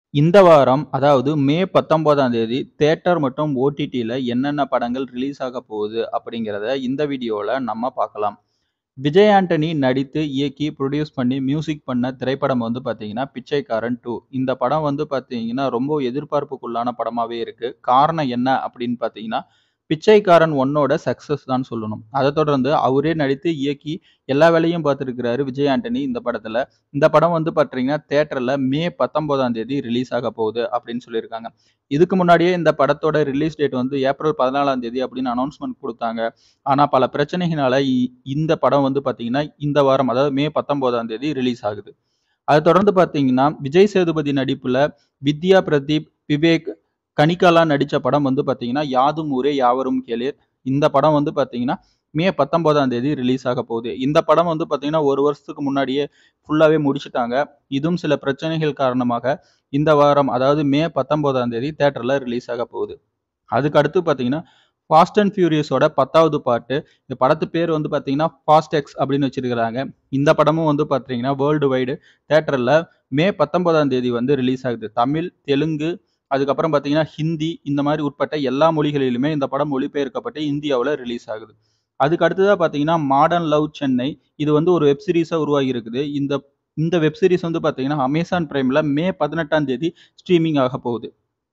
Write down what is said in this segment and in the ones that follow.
இந்த வாரம், அதாவது மே 19ஆம் தேதி தியேட்டர் மற்றும் ஓடிடில என்னென்ன படங்கள் ரிலீஸ் ஆக போகுது அப்படிங்கிறத இந்த வீடியோல நம்ம பார்க்கலாம். விஜய் ஆண்டனி நடித்து, இயக்கி, புரொடியூஸ் பண்ணி, மியூசிக் பண்ண திரைப்படம் வந்து பார்த்தீங்கன்னா, பிச்சைக்காரன் 2. இந்த படம் வந்து பார்த்தீங்கன்னா, ரொம்ப எதிர்பார்ப்புக்குள்ளான படமாவே இருக்கு. காரணம் என்ன அப்படின்னு பார்த்தீங்கன்னா, பிச்சைக்காரன் 1ஓட சக்சஸ் தான் சொல்லணும். அத தொடர்ந்து அவரே நடித்து, இயக்கி எல்லா வேலையும் பார்த்திருக்கிறாரு விஜய் ஆண்டனி இந்த படத்துல. இந்த படம் வந்து பார்த்தீங்கன்னா, தியேட்டர்ல மே 19ஆம் தேதி ரிலீஸ் ஆக போகுது அப்படின்னு சொல்லியிருக்காங்க. இதுக்கு முன்னாடியே இந்த படத்தோட ரிலீஸ் டேட் வந்து ஏப்ரல் 14ஆம் தேதி அப்படின்னு அனௌன்ஸ்மென்ட் குடுத்தாங்க. ஆனா பல பிரச்சனைகளால இ இந்த படம் வந்து பார்த்தீங்கன்னா, இந்த வாரம் அதாவது மே 19ஆம் தேதி ரிலீஸ் ஆகுது. அத தொடர்ந்து பார்த்தீங்கன்னா, விஜய் சேதுபதி நடிப்புல வித்யா பிரதீப், விவேக், கனிகாலா நடிச்ச படம் வந்து பார்த்தீங்கன்னா, யாதும் ஊரே யாவரும் கேளீர். இந்த படம் வந்து பார்த்தீங்கன்னா, மே 19ஆம் தேதி ரிலீஸ் ஆக போகுது. இந்த படம் வந்து பார்த்தீங்கன்னா, 1 வருஷத்துக்கு முன்னாடியே ஃபுல்லாவே முடிச்சுட்டாங்க. இதுவும் சில பிரச்சனைகள் காரணமாக இந்த வாரம் அதாவது மே 19ஆம் தேதி தியேட்டர்ல ரிலீஸ் ஆக போகுது. அதுக்கு அடுத்து பார்த்தீங்கன்னா, ஃபாஸ்ட் அண்ட் ஃபியூரியஸோட 10வது பார்ட். இந்த படத்து பேர் வந்து பார்த்தீங்கன்னா, ஃபாஸ்ட் எக்ஸ் அப்படின்னு வச்சிருக்காங்க. இந்த படமும் வந்து பார்த்தீங்கன்னா, வேர்ல்டு வைடு தியேட்டர்ல மே 19ஆம் தேதி வந்து ரிலீஸ் ஆகுது. தமிழ், தெலுங்கு, அதுக்கப்புறம் பார்த்தீங்கன்னா, ஹிந்தி இந்த மாரி உட்பட்ட எல்லா மொழிகளிலுமே இந்த படம் மொழிபெயர்க்கப்பட்டு இந்தியாவுல ரிலீஸ் ஆகுது. அதுக்கு அடுத்ததா பார்த்தீங்கன்னா, மாடர்ன் லவ் சென்னை. இது வந்து ஒரு வெப் சீரிஸா உருவாகி இருக்குது. இந்த இந்த வெப் சீரிஸ் வந்து பார்த்தீங்கன்னா, அமேசான் பிரைம்ல மே 18ஆம் தேதி ஸ்ட்ரீமிங் ஆக போகுது.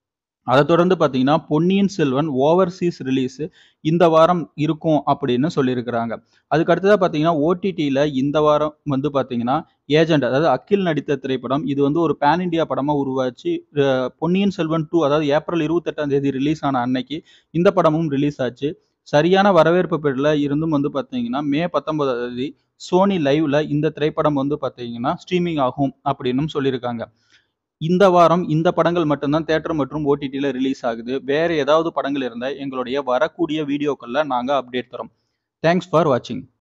அத தொடர்ந்து பார்த்தீங்கன்னா, பொன்னியின் செல்வன் ஓவர்சீஸ் ரிலீஸ் இந்த வாரம் இருக்கும் அப்படின்னு சொல்லியிருக்கிறாங்க. அதுக்கு அடுத்ததா பார்த்தீங்கன்னா, ஓடிடில இந்த வாரம் வந்து பார்த்தீங்கன்னா, ஏஜெண்ட் அதாவது அகில் நடித்த திரைப்படம். இது வந்து ஒரு பான் இண்டியா படமா உருவாச்சு. அ பொன்னியின் செல்வன் 2 அதாவது ஏப்ரல் 28ஆம் தேதி ரிலீஸ் ஆன அன்னைக்கு இந்த படமும் ரிலீஸ் ஆச்சு. சரியான வரவேற்பு பெறல இருந்தும் வந்து பார்த்தீங்கன்னா, மே 19ஆம் தேதி சோனி லைவ்ல இந்த திரைப்படம் வந்து பார்த்தீங்கன்னா, ஸ்ட்ரீமிங் ஆகும் அப்படின்னும் சொல்லியிருக்காங்க. இந்த வாரம் இந்த படங்கள் மட்டும் தான் தியேட்டர் மற்றும் ஓடிடில ரிலீஸ் ஆகுது. வேற ஏதாவது படங்கள் இருந்தா எங்களுடைய வரக்கூடிய வீடியோக்கள்ல நாங்க அப்டேட் தர்றோம். தேங்க்ஸ் ஃபார் வாட்சிங்.